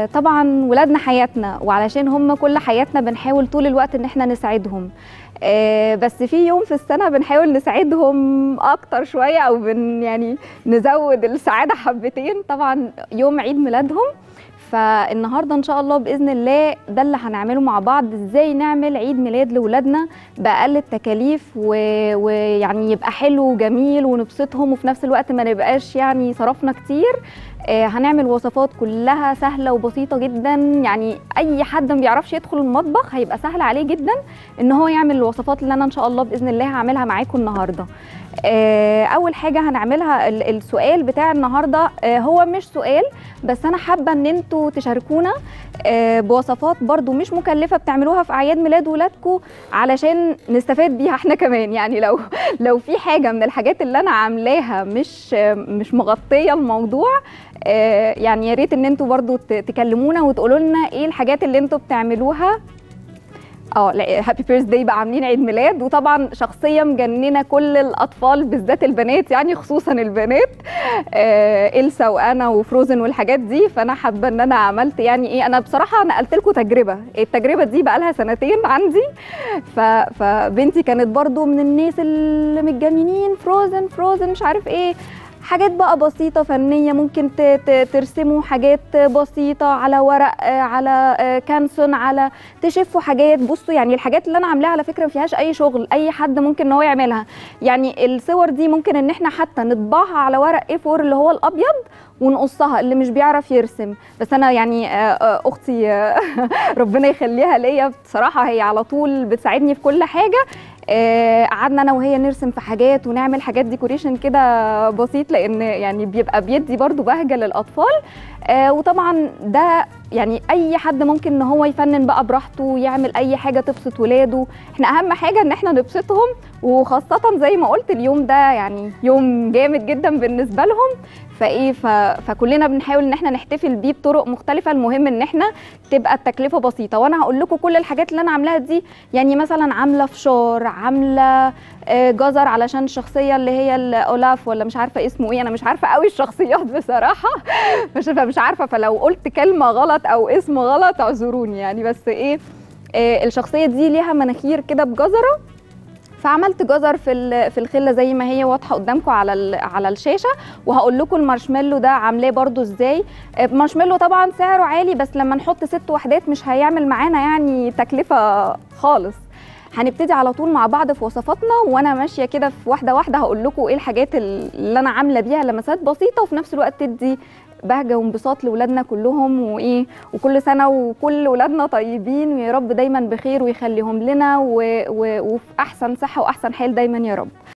طبعا ولادنا حياتنا وعلشان هم كل حياتنا بنحاول طول الوقت ان احنا نساعدهم آه، بس في يوم في السنه بنحاول نساعدهم اكتر شويه او بن يعني نزود السعاده حبتين طبعا يوم عيد ميلادهم فالنهارده ان شاء الله باذن الله ده اللي هنعمله مع بعض ازاي نعمل عيد ميلاد لاولادنا باقل التكاليف و- ويعني يبقى حلو وجميل ونبسطهم وفي نفس الوقت ما نبقاش يعني صرفنا كتير آه، هنعمل وصفات كلها سهله وبسيطه جدا يعني اي حد ما بيعرفش يدخل المطبخ هيبقى سهل عليه جدا ان هو يعمل الوصفات اللي انا ان شاء الله باذن الله هعملها معاكم النهارده آه، اول حاجه هنعملها ال- السؤال بتاع النهارده آه، هو مش سؤال بس انا حابه ان انتوا تشاركونا آه، بوصفات برضو مش مكلفه بتعملوها في اعياد ميلاد ولادكم علشان نستفاد بيها احنا كمان يعني لو لو في حاجه من الحاجات اللي انا عاملاها مش آه، مش مغطيه الموضوع آه، يعني يا ريت ان انتوا برضو ت- تكلمونا وتقولوا لنا ايه الحاجات اللي انتوا بتعملوها اه هابي بيرث داي بقى عاملين عيد ميلاد وطبعا شخصيه مجننه كل الاطفال بالذات البنات يعني خصوصا البنات آه إلسا وانا وفروزن والحاجات دي فانا حابه ان انا عملت يعني ايه انا بصراحه نقلت لكم تجربه التجربه دي بقى لها سنتين عندي ف... فبنتي كانت برضو من الناس اللي متجننين فروزن فروزن مش عارف ايه حاجات بقى بسيطة فنية ممكن ت- ت- ترسموا حاجات بسيطة على ورق آه، على آه، كانسون على تشفوا حاجات بصوا يعني الحاجات اللي انا عاملاها على فكرة ما فيهاش اي شغل اي حد ممكن ان هو يعملها يعني الصور دي ممكن ان احنا حتى نطبعها على ورق A4 اللي هو الابيض ونقصها اللي مش بيعرف يرسم بس انا يعني آه، آه، اختي آه، ربنا يخليها ليا بصراحة هي على طول بتساعدني في كل حاجة آه، قعدنا انا وهي نرسم في حاجات ونعمل حاجات ديكوريشن كده بسيط لان يعني بيبقى بيدي برضو بهجه للاطفال آه، وطبعا ده يعني اي حد ممكن ان هو يفنن بقى براحته يعمل اي حاجه تبسط ولاده احنا اهم حاجه ان احنا نبسطهم وخاصه زي ما قلت اليوم ده يعني يوم جامد جدا بالنسبه لهم فايه ف... فكلنا بنحاول ان احنا نحتفل بيه بطرق مختلفه المهم ان احنا تبقى التكلفه بسيطه وانا هقول لكم كل الحاجات اللي انا عاملاها دي يعني مثلا عامله فشار عامله آه، جزر علشان الشخصيه اللي هي الاولاف ولا مش عارفه اسمه ايه انا مش عارفه قوي الشخصيات بصراحه مش مش عارفه فلو قلت كلمه غلط او اسم غلط اعذروني يعني بس ايه آه، الشخصيه دي ليها مناخير كده بجزره فعملت جزر في ال- في الخله زي ما هي واضحه قدامكم على ال- على الشاشه وهقول لكم المارشميلو ده عاملاه برده ازاي آه، مارشميلو طبعا سعره عالي بس لما نحط ست وحدات مش هيعمل معانا يعني تكلفه خالص هنبتدي على طول مع بعض في وصفاتنا وانا ماشيه كده في واحده واحده هقول لكم ايه الحاجات اللي انا عامله بيها لمسات بسيطه وفي نفس الوقت تدي بهجه وانبساط لاولادنا كلهم وايه وكل سنه وكل ولادنا طيبين ويا رب دايما بخير ويخليهم لنا و... و... وفي احسن صحه واحسن حال دايما يا رب